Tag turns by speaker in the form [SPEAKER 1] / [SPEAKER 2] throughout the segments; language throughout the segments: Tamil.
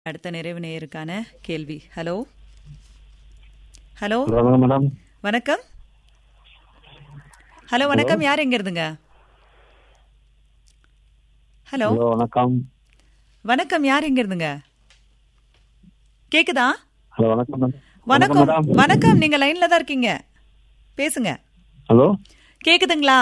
[SPEAKER 1] அடுத்த நிறைவு நேயருக்கான கேள்வி ஹலோ ஹலோ
[SPEAKER 2] வணக்கம் மேடம்
[SPEAKER 1] வணக்கம் ஹலோ வணக்கம் யார் எங்க இருந்துங்க ஹலோ
[SPEAKER 2] ஹலோ வணக்கம்
[SPEAKER 1] வணக்கம் யார் எங்க இருந்துங்க கேக்குதா
[SPEAKER 2] ஹலோ வணக்கம் மேடம்
[SPEAKER 1] வணக்கம்
[SPEAKER 2] மேடம்
[SPEAKER 1] வணக்கம் நீங்க லைன்ல தான் இருக்கீங்க பேசுங்க
[SPEAKER 2] ஹலோ
[SPEAKER 1] கேக்குதுங்களா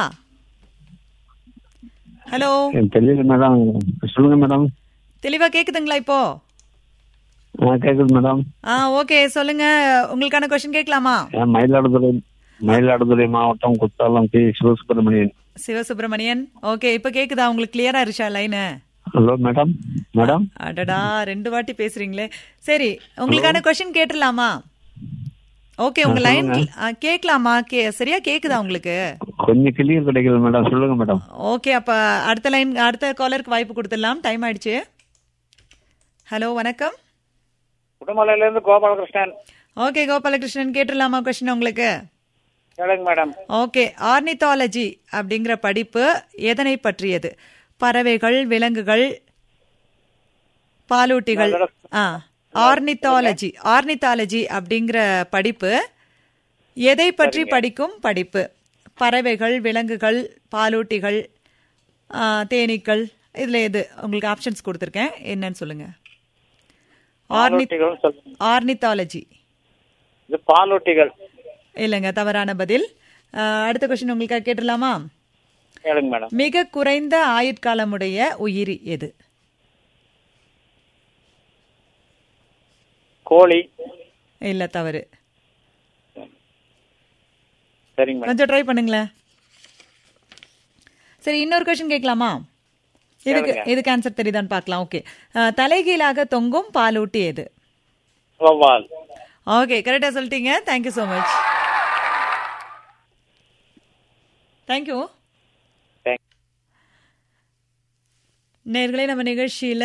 [SPEAKER 1] ஹலோ
[SPEAKER 2] எனக்கு தெரியல மேடம் சொல்லுங்க மேடம்
[SPEAKER 1] தெளிவா கேக்குதுங்களா இப்போ
[SPEAKER 2] ஆ கேக்குது மேடம்
[SPEAKER 1] ஆ ஓகே சொல்லுங்க உங்களுக்கான கொஸ்டின் கேட்கலாமா
[SPEAKER 2] நான் மயிலாடுதுறை மயிலாடுதுறை மாவட்டம் குத்தாலம் பி சிவசுப்பிரமணியன்
[SPEAKER 1] சிவசுப்பிரமணியன் ஓகே இப்ப கேக்குதா உங்களுக்கு கிளியரா இருச்சா லைனு
[SPEAKER 2] ஹலோ மேடம் மேடம்
[SPEAKER 1] அடடா ரெண்டு வாட்டி பேசுறீங்களே சரி உங்களுக்கான கொஸ்டின் கேட்டுடலாமா ஓகே உங்க லைன் கேட்கலாமா கே சரியா கேக்குதா உங்களுக்கு
[SPEAKER 2] கொஞ்சம் கிளியர் கிடைக்கல மேடம் சொல்லுங்க மேடம்
[SPEAKER 1] ஓகே அப்ப அடுத்த லைன் அடுத்த காலருக்கு வாய்ப்பு கொடுத்துடலாம் டைம் ஆயிடுச்சு ஹலோ வணக்கம்
[SPEAKER 3] உடுமலையில இருந்து கோபாலகிருஷ்ணன்
[SPEAKER 1] ஓகே கோபாலகிருஷ்ணன் கேட்டுடலாமா கொஸ்டின் உங்களுக்கு
[SPEAKER 3] கேளுங்க மேடம்
[SPEAKER 1] ஓகே ஆர்னித்தாலஜி அப்படிங்கிற படிப்பு எதனை பற்றியது பறவைகள் விலங்குகள் பாலூட்டிகள் ஆ ஆர்னித்தாலஜி ஆர்னித்தாலஜி அப்படிங்கிற படிப்பு எதை பற்றி படிக்கும் படிப்பு பறவைகள் விலங்குகள் பாலூட்டிகள் ஆ, தேனீக்கள் இதில் எது உங்களுக்கு ஆப்ஷன்ஸ் கொடுத்துருக்கேன் என்னன்னு சொல்லுங்க ஆர்னி
[SPEAKER 3] பாலூட்டிகள் சொல்லுங்க
[SPEAKER 1] ஆர்னித்தாலஜி
[SPEAKER 3] இது பாலூட்டிகள்
[SPEAKER 1] இல்லைங்க தவறான பதில் ஆ, அடுத்த கொஸ்டின் உங்களுக்கு கேட்டுடலாமா
[SPEAKER 3] கேளுங்க மேடம்
[SPEAKER 1] மிக குறைந்த ஆயுட்காலமுடைய உயிரி எது
[SPEAKER 3] கோழி
[SPEAKER 1] இல்ல தவறு
[SPEAKER 3] சரிங்க மேடம்
[SPEAKER 1] கொஞ்சம் ட்ரை பண்ணுங்களேன் சரி இன்னொரு கொஸ்டின் கேட்கலாமா இதுக்கு இதுக்கு ஆன்சர் தெரியுதான்னு பார்க்கலாம் ஓகே தலைகீழாக தொங்கும் பாலூட்டி எது
[SPEAKER 3] வௌவால்
[SPEAKER 1] ஓகே கரெக்டாக சொல்லிட்டீங்க thank you so much thank you
[SPEAKER 3] Thank-
[SPEAKER 1] நேர்களே நம்ம நிகழ்ச்சியில்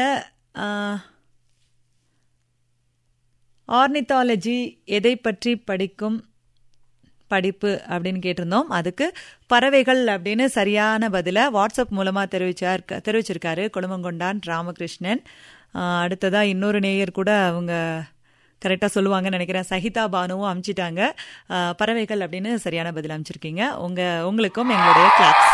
[SPEAKER 1] ஆர்னித்தாலஜி எதை பற்றி படிக்கும் படிப்பு அப்படின்னு கேட்டிருந்தோம் அதுக்கு பறவைகள் அப்படின்னு சரியான பதிலை வாட்ஸ்அப் மூலமாக தெரிவிச்சார் தெரிவிச்சிருக்காரு குடும்பங்கொண்டான் ராமகிருஷ்ணன் ஆஹ் அடுத்ததா இன்னொரு நேயர் கூட அவங்க கரெக்டாக சொல்லுவாங்கன்னு நினைக்கிறேன் சஹிதா பானுவும் அமிச்சிட்டாங்க ஆஹ் பறவைகள் அப்படின்னு சரியான பதில் அமைச்சிருக்கீங்க உங்க உங்களுக்கும் எங்களுடைய கிளாப்ஸ்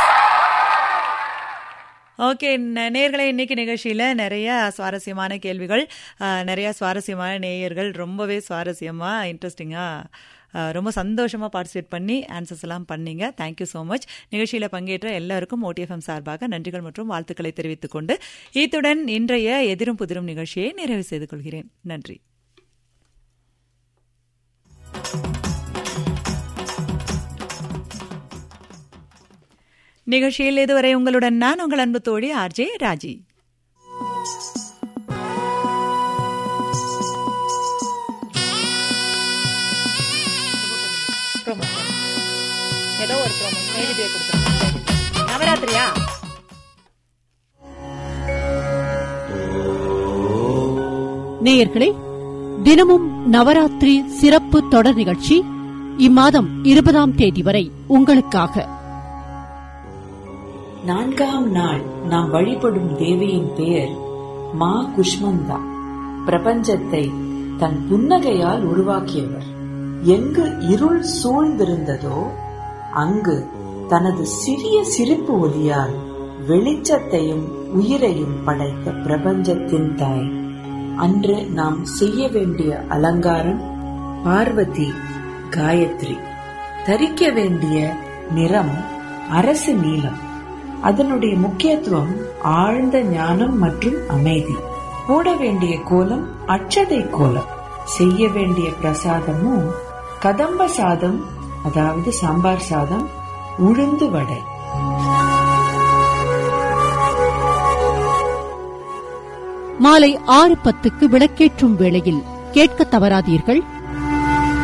[SPEAKER 1] ஓகே ந- நேயர்களே இன்னைக்கு நிகழ்ச்சியில் நிறைய சுவாரஸ்யமான கேள்விகள் ஆஹ், நிறைய சுவாரஸ்யமான நேயர்கள் ரொம்பவே சுவாரஸ்யமாக இன்ட்ரெஸ்டிங்காக ரொம்ப சந்தோஷமாக பார்ட்டிசிபேட் பண்ணி ஆன்சர்ஸ் எல்லாம் பண்ணீங்க தேங்க்யூ ஸோ மச் நிகழ்ச்சியில் பங்கேற்ற எல்லாருக்கும் ஓடிஎஃப்எம் சார்பாக நன்றிகள் மற்றும் வாழ்த்துக்களை தெரிவித்துக் கொண்டு இத்துடன் இன்றைய எதிரும் புதிரும் நிகழ்ச்சியை நிறைவு செய்து கொள்கிறேன் நன்றி நிகழ்ச்சியில் இதுவரை உங்களுடன் நான் உங்கள் அன்பு தோழி ஆர்ஜே ராஜி ஏதோ ஒரு ப்ரோமோ ஸ்நேகிதியை கொடுத்துருக்கேன் நவராத்திரியா
[SPEAKER 4] நேயர்களே தினமும் நவராத்திரி சிறப்பு தொடர் நிகழ்ச்சி இம்மாதம் இருபதாம் தேதி வரை உங்களுக்காக
[SPEAKER 5] நான்காம் நாள் நாம் வழிபடும் தேவியின் பெயர் மா குஷ்மந்தா பிரபஞ்சத்தை தன் புன்னகையால் உருவாக்கியவர் எங்கு இருள் சூழ்ந்திருந்ததோ அங்கு தனது சிறிய சிரிப்பு ஒலியால் வெளிச்சத்தையும் உயிரையும் படைத்த பிரபஞ்சத்தின் தாய் அன்று நாம் செய்ய வேண்டிய அலங்காரம் பார்வதி காயத்ரி தரிக்க வேண்டிய நிறம் அரசு நீலம் அதனுடைய முக்கியத்துவம் ஆழ்ந்த ஞானம் மற்றும் அமைதி போட வேண்டிய கோலம் அச்சதை கோலம் செய்ய வேண்டிய பிரசாதமும் கதம்ப சாதம் அதாவது சாம்பார் சாதம் உளுந்து வடை
[SPEAKER 4] மாலை ஆறு பத்துக்கு விளக்கேற்றும் வேளையில் கேட்க தவறாதீர்கள்